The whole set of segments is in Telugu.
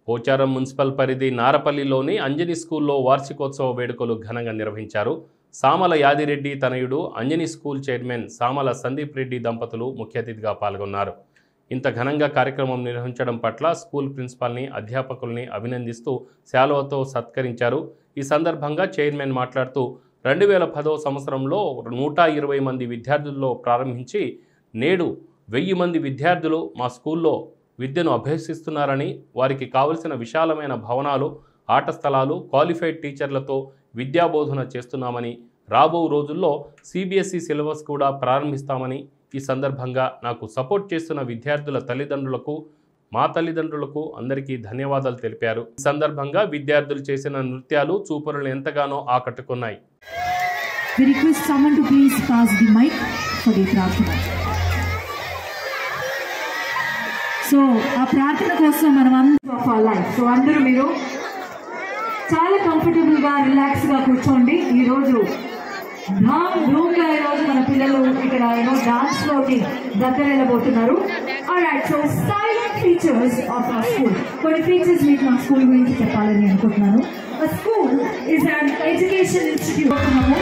పోచారం మున్సిపల్ పరిధి నారపల్లిలోని అంజని స్కూల్లో వార్షికోత్సవ వేడుకలు ఘనంగా నిర్వహించారు సామల యాదిరెడ్డి తనయుడు అంజని స్కూల్ చైర్మన్ సామల సందీప్ రెడ్డి దంపతులు ముఖ్య అతిథిగా పాల్గొన్నారు ఇంత ఘనంగా కార్యక్రమం నిర్వహించడం పట్ల స్కూల్ ప్రిన్సిపాల్ని అధ్యాపకుల్ని అభినందిస్తూ శాలువతో సత్కరించారు ఈ సందర్భంగా చైర్మన్ మాట్లాడుతూ రెండు వేల పదో సంవత్సరంలో నూట ఇరవై మంది విద్యార్థుల్లో ప్రారంభించి నేడు వెయ్యి మంది విద్యార్థులు మా స్కూల్లో విద్యను అభ్యసిస్తున్నారని వారికి కావలసిన విశాలమైన భవనాలు ఆట స్థలాలు క్వాలిఫైడ్ టీచర్లతో విద్యాబోధన చేస్తున్నామని రాబో రోజుల్లో సిబిఎస్ఈ సిలబస్ కూడా ప్రారంభిస్తామని ఈ సందర్భంగా నాకు సపోర్ట్ చేస్తున్న విద్యార్థుల తల్లిదండ్రులకు మా తల్లిదండ్రులకు అందరికీ ధన్యవాదాలు తెలిపారు ఈ సందర్భంగా విద్యార్థులు చేసిన నృత్యాలు చూపరులు ఎంతగానో ఆకట్టుకున్నాయి We request someone to please pass the mic for the ప్రార్థన సో ఆ ప్రార్థన కోసం మనం అందరూ ఆఫ్ ఆర్ లైఫ్ సో అందరూ మీరు చాలా కంఫర్టబుల్ గా రిలాక్స్ గా కూర్చోండి ఈ రోజు ధామ్ ధూమ్ గా ఈ రోజు మన పిల్లలు ఇక్కడ ఏమో డాన్స్ లోకి దగ్గర వెళ్ళబోతున్నారు alright so silent features of ఆ స్కూల్ కొన్ని ఫీచర్స్ మీకు మా స్కూల్ గురించి చెప్పాలని అనుకుంటున్నాను school is an education institute అవుతున్నాము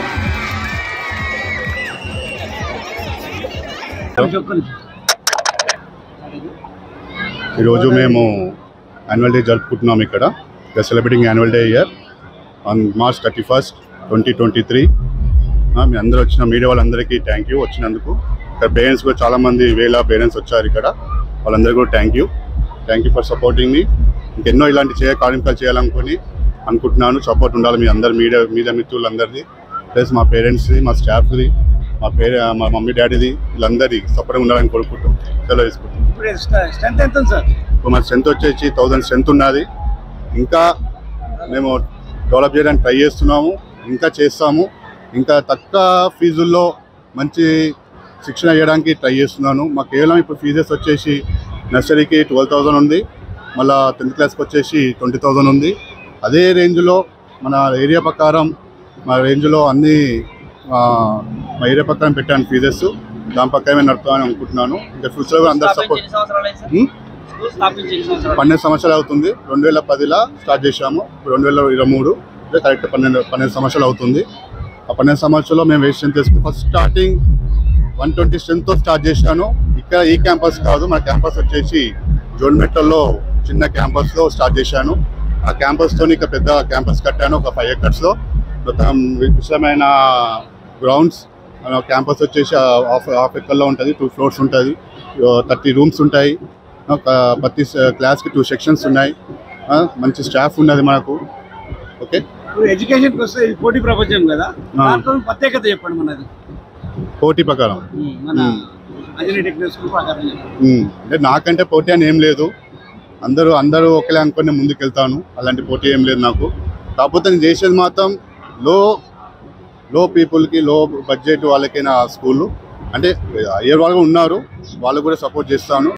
ఈరోజు మేము యాన్యువల్ డే జరుపుకుంటున్నాం ఇక్కడ celebrating annual day year on March thirty first twenty twenty three మీ అందరూ వచ్చిన మీడియా వాళ్ళందరికీ థ్యాంక్ యూ వచ్చినందుకు ఇక్కడ పేరెంట్స్ కూడా చాలామంది వేల పేరెంట్స్ వచ్చారు ఇక్కడ వాళ్ళందరికీ కూడా thank you thank you for supporting మీ ఇంకెన్నో ఇలాంటి చేయ కార్యక్రమాలు చేయాలనుకొని అనుకుంటున్నాను సపోర్ట్ ఉండాలి మీ అందరి మీడియా మీడియా మిత్రులందరిది ప్లస్ మా పేరెంట్స్ది మా స్టాఫ్ది మా పేరె మా మమ్మీ డాడీది వీళ్ళందరిది సపోర్ట్ ఉండాలని కోరుకుంటూ సెలవు వేసుకుంటాం ఇప్పుడు స్ట్రె- స్ట్రెంత్ ఎంత ఉంది సార్ ఇప్పుడు మన స్ట్రెంత్ వచ్చేసి థౌజండ్ స్ట్రెంత్ ఉన్నది ఇంకా మేము డెవలప్ చేయడానికి ట్రై చేస్తున్నాము ఇంకా చేస్తాము ఇంకా తక్కువ ఫీజుల్లో మంచి శిక్షణ ఇవ్వడానికి ట్రై చేస్తున్నాను మాకు కేవలం ఇప్పుడు ఫీజెస్ వచ్చేసి నర్సరీకి ట్వెల్వ్ థౌజండ్ ఉంది మళ్ళీ టెన్త్ క్లాస్కి వచ్చేసి ట్వంటీ థౌజండ్ ఉంది అదే రేంజ్లో మన ఏరియా ప్రకారం మా రేంజ్లో అన్ని ఆ, మా ఏరియా ప్రకారం పెట్టాను ఫీజెస్ దాని ప్రకారమే నడుపుతామని అనుకుంటున్నాను ఇంకా ఫ్యూచర్లో కూడా అందరు స్థాపించి సపోర్ట్ ఎన్ని సంవత్సరాలు అయింది సార్ హ్మ్? స్కూల్ స్థాపించి ఎన్ని సంవత్సరాలు పన్నెండు సంవత్సరాలు అవుతుంది రెండు వేల పదిలో స్టార్ట్ చేశాము ఇప్పుడు రెండు వేల ఇరవై మూడు అంటే కరెక్ట్ పన్నెండు పన్నెండు సంవత్సరాలు అవుతుంది ఆ పన్నెండు సంవత్సరాల్లో మేము వేస్ట్ స్ట్రెంత్ చేసుకుని ఫస్ట్ స్టార్టింగ్ వన్ ట్వంటీ స్ట్రెంత్తో స్టార్ట్ చేశాను ఇక్కడ ఈ క్యాంపస్ కాదు మన క్యాంపస్ వచ్చేసి జోన్మెట్టల్లో చిన్న క్యాంపస్లో స్టార్ట్ చేశాను ఆ క్యాంపస్తో ఇక పెద్ద క్యాంపస్ కట్టాను ఒక ఫైవ్ ఎకర్స్లో మొత్తం విశాలమైన గ్రౌండ్స్ క్యాంపస్ వచ్చేసి హాఫ్ హాఫ్ ఎకర్లో ఉంటుంది టూ ఫ్లోర్స్ ఉంటుంది థర్టీ రూమ్స్ ఉంటాయి ఒక ప్రతి క్లాస్కి టూ సెక్షన్స్ ఉన్నాయి ఆ, మంచి స్టాఫ్ ఉన్నది మనకు ఓకే ఇప్పుడు ఎడ్యుకేషన్ వస్తే ఇది పోటీ ప్రపంచం కదా ఆ. దాంట్లో ప్రత్యేకత చెప్పండి మనది పోటీ ప్రకారం ఉమ్, మన ఉమ్. అంజనీ టెక్నికల్ స్కూల్ ప్రకారం చెప్పండి. ఉమ్, అంటే నాకంటే పోటీ అని ఏం లేదు అందరూ అందరూ ఒకేలా అనుకుని ముందుకు వెళ్తాను అలాంటి పోటీ ఏం లేదు నాకు కాకపోతే నేను చేసేది మాత్రం లో లో పీపుల్కి లో బడ్జెట్ వాళ్ళకైనా స్కూళ్ళు అంటే అయ్యే వాళ్ళు ఉన్నారు వాళ్ళు కూడా సపోర్ట్ చేస్తాను